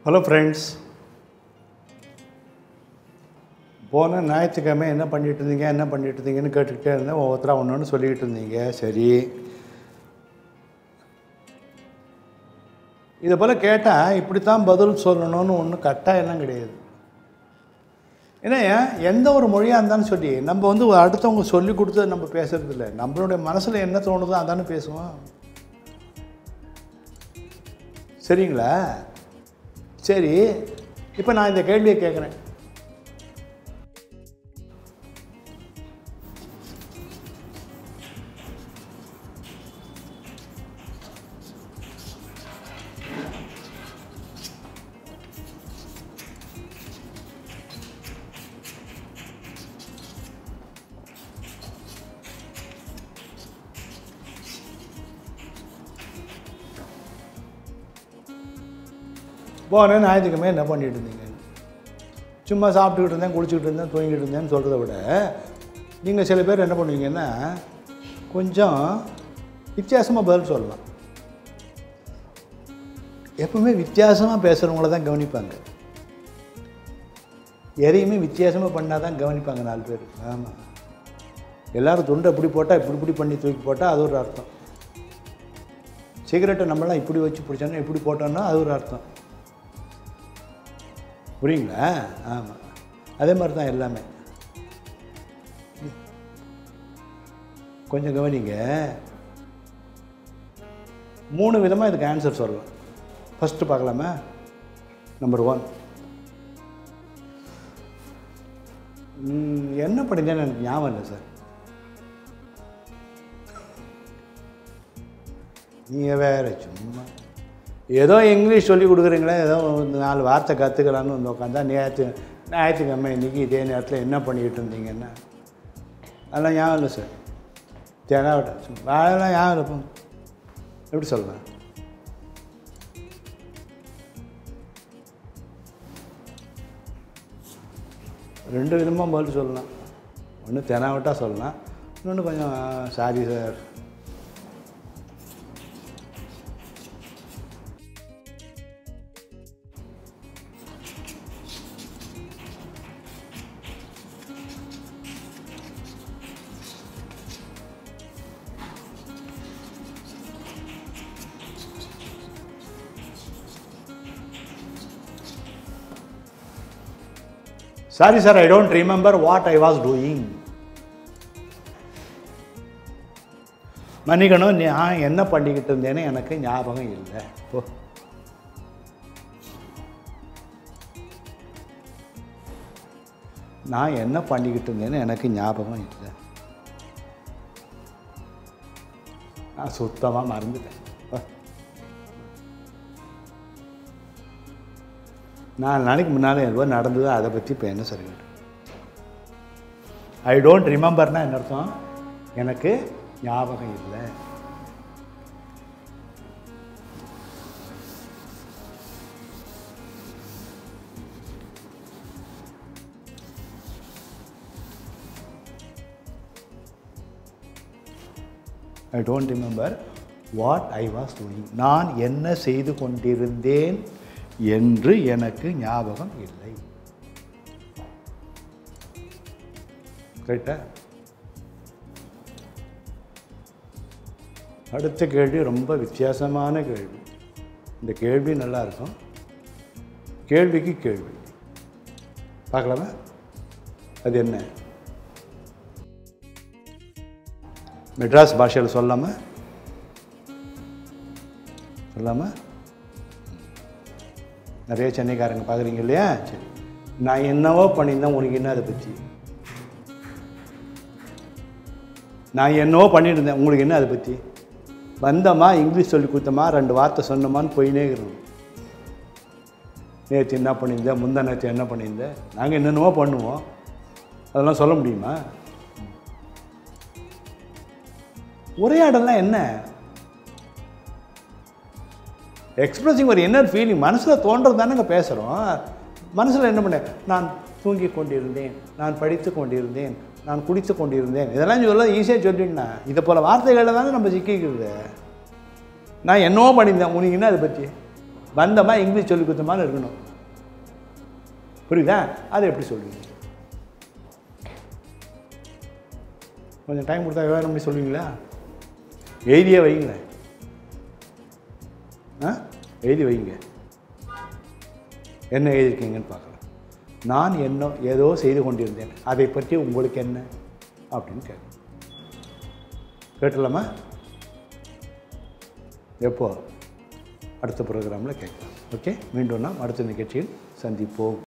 Hello friends போன ஞாயிற்றுக்கிழமை என்ன பண்ணிட்டு இருந்தீங்க என்ன பண்ணிட்டு இருந்தீங்கன்னு கேட்டுக்கிட்டே இருந்தேன் ஒவ்வொருத்தராக ஒன்று ஒன்று சொல்லிக்கிட்டு இருந்தீங்க சரி இதை போல் கேட்டால் இப்படி தான் பதில் சொல்லணும்னு ஒன்றும் கட்டாயம்லாம் கிடையாது ஏன்னா எந்த ஒரு மொழியாக இருந்தாலும் சொல்லி நம்ம வந்து அடுத்தவங்க சொல்லி கொடுத்தது நம்ம பேசுறது இல்லை நம்மளுடைய மனசில் என்ன தோணுதோ அதானே பேசுவோம் சரிங்களா சரி இப்போ நான் இந்த கேள்வியை கேட்குறேன் போனேன் ஞாயிற்றுக்கிழமை என்ன பண்ணிட்டு இருந்தீங்க சும்மா சாப்பிட்டுக்கிட்டு இருந்தேன் குளிச்சுக்கிட்டு இருந்தேன் தூங்கிட்டு இருந்தேன்னு சொல்கிறத விட நீங்கள் சில பேர் என்ன பண்ணுவீங்கன்னா கொஞ்சம் வித்தியாசமாக பதில் சொல்லலாம் எப்பவுமே வித்தியாசமாக பேசுகிறவங்கள தான் கவனிப்பாங்க எதையுமே வித்தியாசமாக பண்ணால் தான் கவனிப்பாங்க நாலு பேர் ஆமாம் எல்லாரும் துண்டை இப்படி போட்டால் இப்படி இப்படி பண்ணி தூக்கி போட்டால் அது ஒரு அர்த்தம் சிகரெட்டை நம்மளாம் இப்படி வச்சு பிடிச்சோன்னா இப்படி போட்டோன்னா அது ஒரு அர்த்தம் புரியுங்களா ஆமாம் அதே மாதிரி தான் எல்லாமே கொஞ்சம் கவனிங்க மூணு விதமாக இதுக்கு ஆன்சர் சொல்லலாம் ஃபஸ்ட்டு பார்க்கலாமா நம்பர் ஒன் என்ன படிங்கன்னு எனக்கு ஞாபகம் இல்லை சார் நீங்கள் வேற சும்மா ஏதோ இங்கிலீஷ் சொல்லி கொடுக்குறீங்களே ஏதோ ஒரு நாலு வார்த்தை கற்றுக்கலான்னு வந்து உட்காந்தா நேற்று ஞாயிற்றுக்கிழமை இன்றைக்கி இதே நேரத்தில் என்ன பண்ணிக்கிட்டு இருந்தீங்கன்னா அதெல்லாம் ஞாபகம் இல்லை சார் தெனாவட்ட அதெல்லாம் ஞாபகம் இல்லை போங்க. எப்படி சொல்லலாம் ரெண்டு விதமாக பதில் சொல்லலாம் ஒன்று தெனாவட்டா சொல்லலாம் இன்னொன்று கொஞ்சம் sorry sir sorry sir I don't remember what I was doing மன்னிக்கணும் நான் என்ன பண்ணிக்கிட்டு இருந்தேன்னு எனக்கு ஞாபகம் இல்லை ஓ நான் என்ன பண்ணிக்கிட்டு இருந்தேன்னு எனக்கு ஞாபகம் இல்லை நான் சுத்தமாக மறந்துட்டேன் ஓ. நாலு நாளைக்கு முன்னால் எதுவோ நடந்தது அதை பற்றி இப்போ என்ன சரி ஐ டோன்ட் ரிமெம்பர்னா என்ன அர்த்தம் எனக்கு ஞாபகம் இல்லை I don't remember what I was doing நான் என்ன செய்து கொண்டிருந்தேன் என்று எனக்கு ஞாபகம் இல்லை கரெக்டா அடுத்த கேள்வி ரொம்ப வித்தியாசமான கேள்வி இந்த கேள்வி நல்லா இருக்கும் கேள்விக்கு கேள்வி பார்க்கலாமா அது என்ன மெட்ராஸ் பாஷையில் சொல்லாமா சொல்லாமா நிறைய சென்னைக்காரங்க பார்க்குறீங்க இல்லையா சரி நான் என்னவோ பண்ணியிருந்தேன் உனக்கு என்ன அதை பற்றி நான் என்னவோ பண்ணியிருந்தேன் உங்களுக்கு என்ன அதை பற்றி வந்தோமா இங்கிலீஷ் சொல்லி கொடுத்தோமா ரெண்டு வார்த்தை சொன்னோமான்னு போயினே இருக்கணும் நேற்று என்ன பண்ணியிருந்தேன் முந்தா நேற்று என்ன பண்ணியிருந்தேன் நாங்கள் என்னென்னவோ பண்ணுவோம் அதெல்லாம் சொல்ல முடியுமா உரையாடலாம் என்ன எக்ஸ்பிரஸிங் ஒரு இன்னர் ஃபீலிங் மனசில் தோன்றது தானேங்க பேசுகிறோம் மனசில் என்ன பண்ணேன் நான் தூங்கி கொண்டிருந்தேன் நான் படித்து கொண்டிருந்தேன் நான் குடித்து கொண்டிருந்தேன் இதெல்லாம் சொல்ல ஈஸியாக சொல்லிட்டேன்னா இதை போல் வார்த்தைகளில் தானே நம்ம சிக்கிக்கிறது நான் என்னவோ பண்ணியிருந்தேன் உனக்கு என்ன அதை பற்றி பந்தமா இங்கிலீஷ் சொல்லி கொடுத்த இருக்கணும் புரியுதா அதை எப்படி சொல்லுவீங்க கொஞ்சம் டைம் கொடுத்தா வேறு மாதிரி சொல்லுவீங்களா எழுதியே வைங்களேன் ஆ எழுதி வைங்க என்ன எழுதியிருக்கீங்கன்னு பார்க்கலாம் நான் என்ன ஏதோ செய்து கொண்டிருந்தேன் அதை பற்றி உங்களுக்கு என்ன அப்படின்னு கேட்கணும் கேட்டலாமா எப்போ அடுத்த ப்ரோக்ராமில் கேட்கலாம் ஓகே மீண்டும் நாம் அடுத்த நிகழ்ச்சியில் சந்திப்போம்